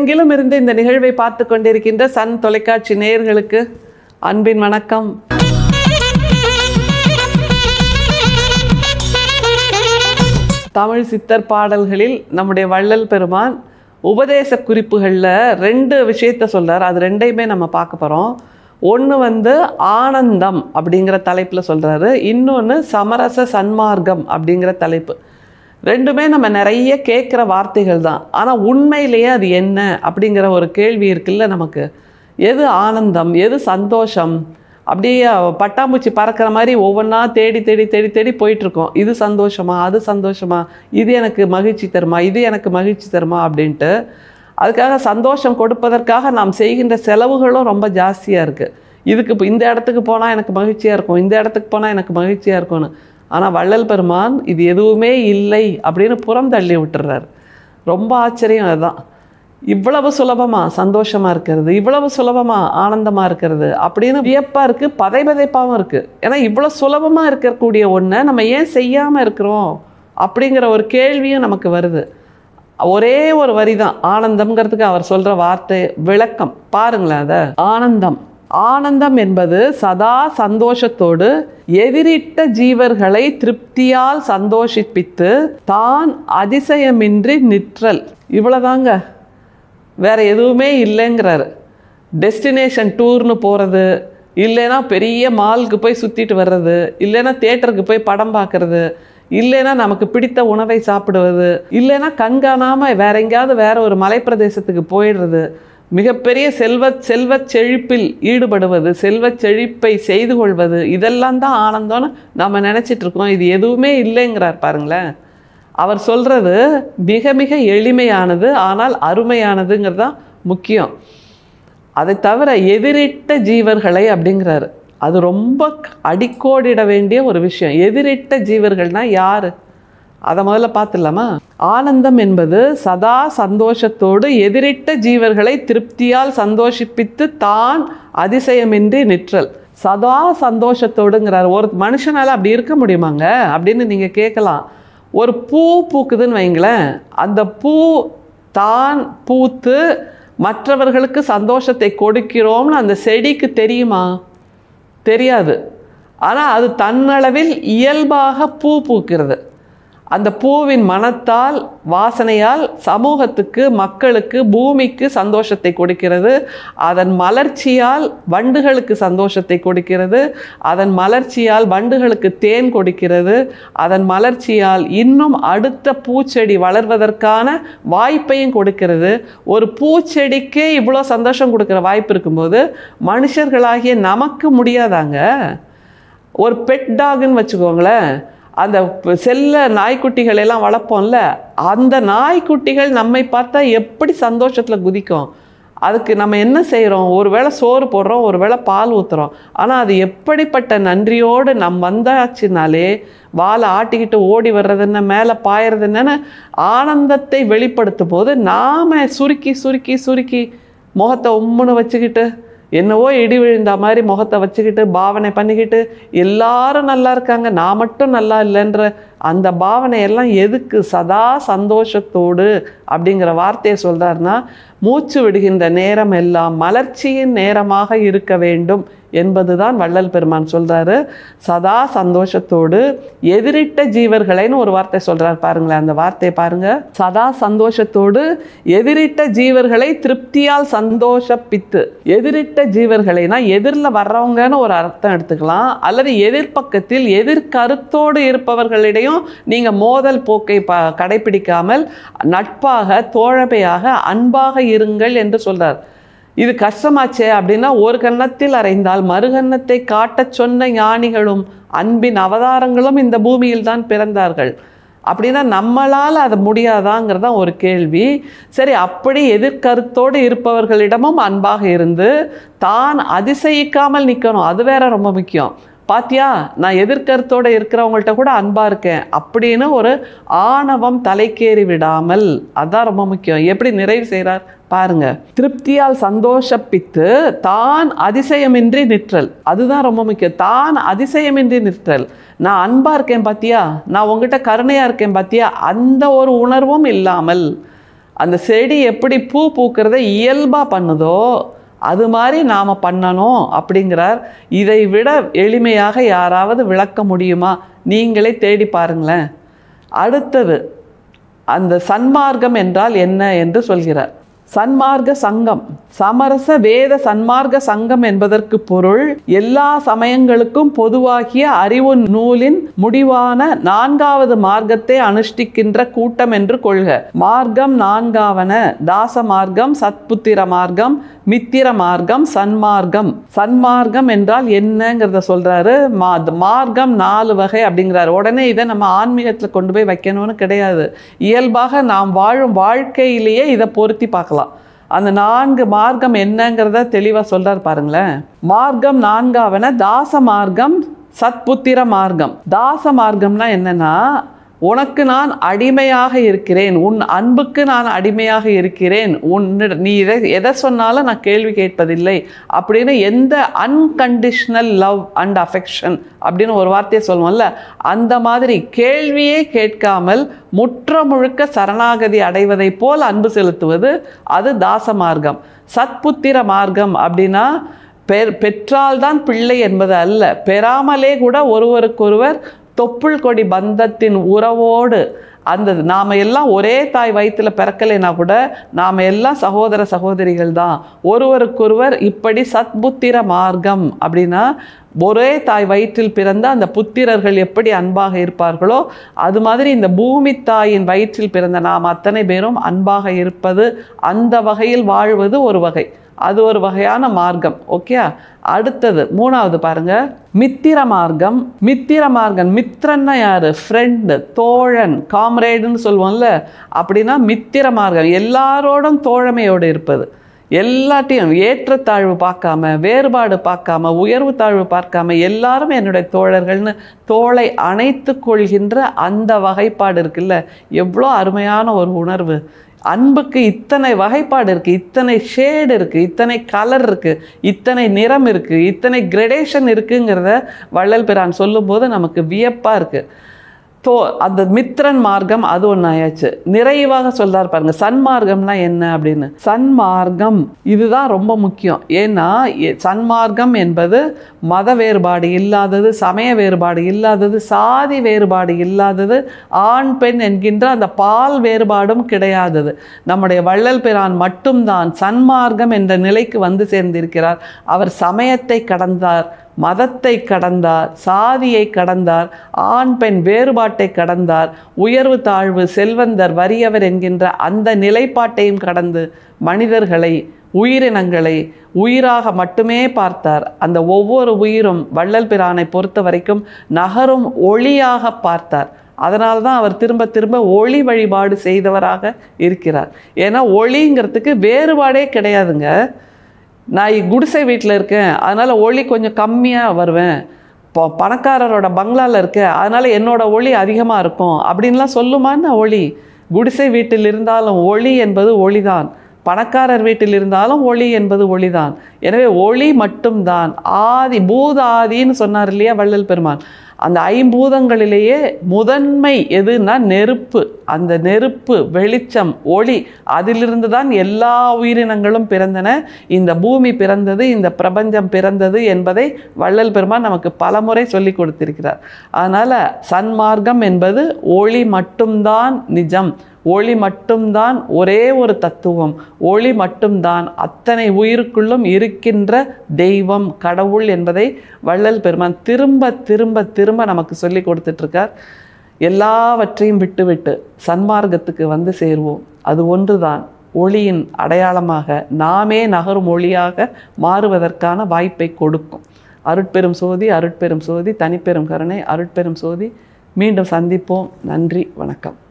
உலகெங்கிலும் இருந்து இந்த நிகழ்வை பார்த்து கொண்டிருக்கின்ற சன் தொலைக்காட்சி நேயர்களுக்கு அன்பின் வணக்கம் தமிழ் சித்தர் பாடல்களில் நம்முடைய வள்ளல் பெருமான் உபதேச குறிப்புகளில் ரெண்டு விஷயத்த சொல்றார் அது ரெண்டையுமே நம்ம பார்க்க போகிறோம் ஒன்று வந்து ஆனந்தம் அப்படிங்கிற தலைப்பில் சொல்கிறாரு இன்னொன்று சமரச சன்மார்க்கம் அப்படிங்கிற தலைப்பு ரெண்டுமே நம்ம நிறைய கேட்குற வார்த்தைகள் தான் ஆனால் உண்மையிலேயே அது என்ன அப்படிங்கிற ஒரு கேள்வி இருக்குல்ல நமக்கு எது ஆனந்தம் எது சந்தோஷம் அப்படியே பட்டாம்பூச்சி பறக்கிற மாதிரி ஒவ்வொன்றா தேடி தேடி தேடி தேடி போயிட்டுருக்கோம் இது சந்தோஷமா அது சந்தோஷமா இது எனக்கு மகிழ்ச்சி தருமா இது எனக்கு மகிழ்ச்சி தருமா அப்படின்ட்டு அதுக்காக சந்தோஷம் கொடுப்பதற்காக நாம் செய்கின்ற செலவுகளும் ரொம்ப ஜாஸ்தியாக இருக்குது இதுக்கு இப்போ இந்த இடத்துக்கு போனால் எனக்கு மகிழ்ச்சியாக இருக்கும் இந்த இடத்துக்கு போனால் எனக்கு மகிழ்ச்சியாக இருக்கும்னு ஆனால் வள்ளல் பெருமான் இது எதுவுமே இல்லை அப்படின்னு புறம் தள்ளி விட்டுறாரு ரொம்ப ஆச்சரியம் அதுதான் இவ்வளவு சுலபமா சந்தோஷமா இருக்கிறது இவ்வளவு சுலபமா ஆனந்தமா இருக்கிறது அப்படின்னு வியப்பா இருக்கு பதைபதைப்பாகவும் இருக்கு ஏன்னா இவ்வளவு சுலபமா இருக்கக்கூடிய ஒன்றை நம்ம ஏன் செய்யாம இருக்கிறோம் அப்படிங்கிற ஒரு கேள்வியும் நமக்கு வருது ஒரே ஒரு வரி தான் ஆனந்தம்ங்கிறதுக்கு அவர் சொல்ற வார்த்தை விளக்கம் பாருங்களேன் அதை ஆனந்தம் ஆனந்தம் என்பது சதா சந்தோஷத்தோடு எதிரிட்ட ஜீவர்களை திருப்தியால் சந்தோஷிப்பித்து தான் அதிசயமின்றி நிற்றல் இவ்வளவுதாங்க வேற எதுவுமே இல்லைங்கிறாரு டெஸ்டினேஷன் டூர்னு போகிறது இல்லைன்னா பெரிய மாலுக்கு போய் சுற்றிட்டு வர்றது இல்லைன்னா தேட்டருக்கு போய் படம் பார்க்கறது இல்லைன்னா நமக்கு பிடித்த உணவை சாப்பிடுவது இல்லைன்னா கண்காணாமல் வேற எங்கேயாவது வேற ஒரு மலைப்பிரதேசத்துக்கு போயிடுறது மிகப்பெரிய செல்வ செல்வச் செழிப்பில் ஈடுபடுவது செல்வச் செழிப்பை செய்து கொள்வது இதெல்லாம் தான் ஆனந்தம்னு நம்ம நினச்சிட்டு இருக்கோம் இது எதுவுமே இல்லைங்கிறார் பாருங்களேன் அவர் சொல்கிறது மிக மிக எளிமையானது ஆனால் அருமையானதுங்கிறது தான் முக்கியம் அதை தவிர எதிரிட்ட ஜீவர்களை அப்படிங்கிறாரு அது ரொம்ப அடிக்கோடிட வேண்டிய ஒரு விஷயம் எதிரிட்ட ஜீவர்கள்னா யாரு அதை முதல்ல பார்த்துடலாமா ஆனந்தம் என்பது சதா சந்தோஷத்தோடு எதிரிட்ட ஜீவர்களை திருப்தியால் சந்தோஷிப்பித்து தான் அதிசயமின்றி நிற்றல் சதா சந்தோஷத்தோடுங்கிறார் ஒரு மனுஷனால் அப்படி இருக்க முடியுமாங்க அப்படின்னு நீங்கள் கேட்கலாம் ஒரு பூ பூக்குதுன்னு வைங்களேன் அந்த பூ தான் பூத்து மற்றவர்களுக்கு சந்தோஷத்தை கொடுக்கிறோம்னு அந்த செடிக்கு தெரியுமா தெரியாது ஆனால் அது தன்னளவில் இயல்பாக பூ பூக்கிறது அந்த பூவின் மனத்தால் வாசனையால் சமூகத்துக்கு மக்களுக்கு பூமிக்கு சந்தோஷத்தை கொடுக்கிறது அதன் மலர்ச்சியால் வண்டுகளுக்கு சந்தோஷத்தை கொடுக்கிறது அதன் மலர்ச்சியால் வண்டுகளுக்கு தேன் கொடுக்கிறது அதன் மலர்ச்சியால் இன்னும் அடுத்த பூச்செடி வளர்வதற்கான வாய்ப்பையும் கொடுக்கிறது ஒரு பூச்செடிக்கே இவ்வளோ சந்தோஷம் கொடுக்குற வாய்ப்பு இருக்கும்போது மனுஷர்களாகிய நமக்கு முடியாதாங்க ஒரு பெட் டாக்னு வச்சுக்கோங்களேன் அந்த செல்ல நாய்க்குட்டிகள் எல்லாம் வளர்ப்போம்ல அந்த நாய்க்குட்டிகள் நம்மை பார்த்தா எப்படி சந்தோஷத்தில் குதிக்கும் அதுக்கு நம்ம என்ன செய்கிறோம் ஒரு வேளை சோறு போடுறோம் ஒரு வேளை பால் ஊற்றுறோம் ஆனால் அது எப்படிப்பட்ட நன்றியோடு நம் வந்தாச்சுனாலே வாழை ஆட்டிக்கிட்டு ஓடி வர்றது என்ன மேலே பாயறது என்னன்னு ஆனந்தத்தை வெளிப்படுத்தும் போது நாம் சுருக்கி சுருக்கி சுருக்கி முகத்தை உம்முன்னு வச்சுக்கிட்டு என்னவோ இடி விழுந்த மாதிரி முகத்தை வச்சுக்கிட்டு பாவனை பண்ணிக்கிட்டு எல்லாரும் நல்லா இருக்காங்க நான் மட்டும் நல்லா இல்லைன்ற அந்த பாவனை எல்லாம் எதுக்கு சதா சந்தோஷத்தோடு அப்படிங்கிற வார்த்தையை சொல்கிறாருன்னா மூச்சு விடுகின்ற நேரம் எல்லாம் மலர்ச்சியின் நேரமாக இருக்க வேண்டும் என்பதுதான் வள்ளல் பெருமான் சொல்றாரு சதா சந்தோஷத்தோடு எதிரிட்ட ஜீவர்களைன்னு ஒரு வார்த்தை சொல்றார் பாருங்களேன் அந்த வார்த்தையை பாருங்க சதா சந்தோஷத்தோடு எதிரிட்ட ஜீவர்களை திருப்தியால் சந்தோஷப்பித்து எதிரிட்ட ஜீவர்களைனா எதிரில் வர்றவங்கன்னு ஒரு அர்த்தம் எடுத்துக்கலாம் அல்லது எதிர்ப்பக்கத்தில் எதிர்கருத்தோடு இருப்பவர்களிடையும் நீங்க மோதல் போக்கை ப கடைபிடிக்காமல் நட்பாக தோழமையாக அன்பாக இருங்கள் என்று சொல்றார் இது கஷ்டமாச்சே அப்படின்னா ஒரு கன்னத்தில் அறைந்தால் மறுகன்னத்தை காட்டச் சொன்ன ஞானிகளும் அன்பின் அவதாரங்களும் இந்த பூமியில் தான் பிறந்தார்கள் அப்படின்னா நம்மளால் அது முடியாதாங்கிறதா ஒரு கேள்வி சரி அப்படி எதிர்கருத்தோடு இருப்பவர்களிடமும் அன்பாக இருந்து தான் அதிசயிக்காமல் நிற்கணும் அது வேற ரொம்ப முக்கியம் பாத்தியா நான் எதிர்கருத்தோடு இருக்கிறவங்கள்ட்ட கூட அன்பாக இருக்கேன் அப்படின்னு ஒரு ஆணவம் தலைக்கேறி விடாமல் அதான் ரொம்ப முக்கியம் எப்படி நிறைவு செய்கிறார் பாருங்க திருப்தியால் சந்தோஷப்பித்து தான் அதிசயமின்றி நிற்றல் அதுதான் ரொம்ப முக்கியம் தான் அதிசயமின்றி நிற்றல் நான் அன்பா இருக்கேன் பாத்தியா நான் உங்ககிட்ட கருணையா இருக்கேன் பாத்தியா அந்த ஒரு உணர்வும் இல்லாமல் அந்த செடி எப்படி பூ பூக்கிறத இயல்பாக பண்ணுதோ அது மாதிரி நாம் பண்ணணும் அப்படிங்கிறார் இதை விட எளிமையாக யாராவது விளக்க முடியுமா நீங்களே தேடி பாருங்களேன் அடுத்தது அந்த சன்மார்க்கம் என்றால் என்ன என்று சொல்கிறார் சன்மார்க்க சங்கம் சமரச வேத சன்மார்க்க சங்கம் என்பதற்கு பொருள் எல்லா சமயங்களுக்கும் பொதுவாகிய அறிவு நூலின் முடிவான நான்காவது மார்க்கத்தை அனுஷ்டிக்கின்ற கூட்டம் என்று கொள்க மார்க்கம் நான்காவன தாச மார்க்கம் சத்புத்திர மார்க்கம் மித்திர மார்க்கம் சன்மார்க்கம் சன்மார்க்கம் என்றால் என்னங்கிறத சொல்றாரு மா மார்க்கம் நாலு வகை அப்படிங்கிறாரு உடனே இதை நம்ம ஆன்மீகத்தில் கொண்டு போய் வைக்கணும்னு கிடையாது இயல்பாக நாம் வாழும் வாழ்க்கையிலேயே இதை பொருத்தி பார்க்கலாம் அந்த நான்கு மார்க்கம் என்னங்கிறத தெளிவாக சொல்றார் பாருங்களேன் மார்க்கம் நான்காவன தாச மார்க்கம் சத்புத்திர மார்க்கம் தாச மார்க்கம்னா என்னன்னா உனக்கு நான் அடிமையாக இருக்கிறேன் உன் அன்புக்கு நான் அடிமையாக இருக்கிறேன் உன் நீ எதை எதை சொன்னாலும் நான் கேள்வி கேட்பதில்லை அப்படின்னு எந்த அன்கண்டிஷனல் லவ் அண்ட் அஃபெக்ஷன் அப்படின்னு ஒரு வார்த்தையை சொல்லுவோம்ல அந்த மாதிரி கேள்வியே கேட்காமல் முற்ற முழுக்க சரணாகதி அடைவதைப் போல் அன்பு செலுத்துவது அது தாச மார்க்கம் சத்புத்திர மார்க்கம் அப்படின்னா பெற் பெற்றால்தான் பிள்ளை என்பது அல்ல பெறாமலே கூட ஒருவருக்கொருவர் தொப்புள் கொடி பந்தத்தின் உறவோடு அந்த நாம் எல்லாம் ஒரே தாய் வயிற்றுல பிறக்கலைனா கூட நாம் எல்லாம் சகோதர சகோதரிகள் தான் ஒருவருக்கொருவர் இப்படி சத்புத்திர மார்க்கம் அப்படின்னா ஒரே தாய் வயிற்றில் பிறந்த அந்த புத்திரர்கள் எப்படி அன்பாக இருப்பார்களோ அது மாதிரி இந்த பூமி தாயின் வயிற்றில் பிறந்த நாம் அத்தனை பேரும் அன்பாக இருப்பது அந்த வகையில் வாழ்வது ஒரு வகை அது ஒரு வகையான மார்க்கம் ஓகே அடுத்தது மூணாவது பாருங்க மித்திர மார்க்கம் மித்திர மார்க்கம் மித்திரன்னா யாரு ஃப்ரெண்டு தோழன் காம்ரேடுன்னு சொல்லுவோம்ல அப்படின்னா மித்திர மார்க்கம் எல்லாரோடும் தோழமையோடு இருப்பது எல்லாத்தையும் ஏற்றத்தாழ்வு பார்க்காம வேறுபாடு பார்க்காம உயர்வு தாழ்வு பார்க்காம எல்லாரும் என்னுடைய தோழர்கள்னு தோளை அணைத்து கொள்கின்ற அந்த வகைப்பாடு இருக்குல்ல எவ்வளோ அருமையான ஒரு உணர்வு அன்புக்கு இத்தனை வகைப்பாடு இருக்குது இத்தனை ஷேடு இருக்குது இத்தனை கலர் இருக்குது இத்தனை நிறம் இருக்குது இத்தனை கிரடேஷன் இருக்குங்கிறத வள்ளல் பிரான் சொல்லும்போது நமக்கு வியப்பாக இருக்குது தோ அந்த மித்ரன் மார்க்கம் அது ஒன்று ஆயாச்சு நிறைவாக சொல்றார் பாருங்க சன்மார்க்கம்னா என்ன அப்படின்னு சன்மார்க்கம் இதுதான் ரொம்ப முக்கியம் ஏன்னா எ- சன்மார்க்கம் என்பது மத வேறுபாடு இல்லாதது சமய வேறுபாடு இல்லாதது சாதி வேறுபாடு இல்லாதது ஆண் பெண் என்கின்ற அந்த பால் வேறுபாடும் கிடையாதது நம்முடைய வள்ளல் பிரான் மட்டும்தான் சன்மார்க்கம் என்ற நிலைக்கு வந்து சேர்ந்திருக்கிறார் அவர் சமயத்தை கடந்தார் மதத்தை கடந்தார் சாதியை கடந்தார் ஆண் பெண் வேறுபாட்டை கடந்தார் உயர்வு தாழ்வு செல்வந்தர் வறியவர் என்கின்ற அந்த நிலைப்பாட்டையும் கடந்து மனிதர்களை உயிரினங்களை உயிராக மட்டுமே பார்த்தார் அந்த ஒவ்வொரு உயிரும் வள்ளல் பிரானை பொறுத்த வரைக்கும் நகரும் ஒளியாக பார்த்தார் அதனால தான் அவர் திரும்ப திரும்ப ஒளி வழிபாடு செய்தவராக இருக்கிறார் ஏன்னா ஒளிங்கிறதுக்கு வேறுபாடே கிடையாதுங்க நான் இ- குடிசை வீட்டில் இருக்கேன் அதனால் ஒளி கொஞ்சம் கம்மியாக வருவேன் இப்போ பணக்காரரோட பங்களாவில் இருக்கேன் அதனால் என்னோட ஒளி அதிகமாக இருக்கும் அப்படின்லாம் சொல்லுமான்னு ஒளி குடிசை வீட்டில் இருந்தாலும் ஒளி என்பது ஒளிதான் பணக்காரர் வீட்டில் இருந்தாலும் ஒளி என்பது ஒளிதான் எனவே ஒளி மட்டும்தான் ஆதி பூத ஆதின்னு சொன்னார் இல்லையா வள்ளல் பெருமான் அந்த ஐம்பூதங்களிலேயே முதன்மை எதுன்னா நெருப்பு அந்த நெருப்பு வெளிச்சம் ஒளி அதிலிருந்து தான் எல்லா உயிரினங்களும் பிறந்தன இந்த பூமி பிறந்தது இந்த பிரபஞ்சம் பிறந்தது என்பதை வள்ளல் பெருமான் நமக்கு பலமுறை சொல்லி கொடுத்திருக்கிறார் அதனால் சன்மார்க்கம் என்பது ஒளி மட்டும்தான் நிஜம் ஒளி மட்டும்தான் ஒரே ஒரு தத்துவம் ஒளி மட்டும்தான் அத்தனை உயிருக்குள்ளும் இருக்கின்ற தெய்வம் கடவுள் என்பதை வள்ளல் பெருமான் திரும்ப திரும்ப திரும்ப நமக்கு சொல்லி கொடுத்துட்ருக்கார் எல்லாவற்றையும் விட்டுவிட்டு சன்மார்க்கத்துக்கு வந்து சேருவோம் அது ஒன்றுதான் ஒளியின் அடையாளமாக நாமே நகரும் ஒளியாக மாறுவதற்கான வாய்ப்பை கொடுக்கும் அருட்பெரும் சோதி அருட்பெரும் சோதி தனிப்பெரும் கருணை அருட்பெரும் சோதி மீண்டும் சந்திப்போம் நன்றி வணக்கம்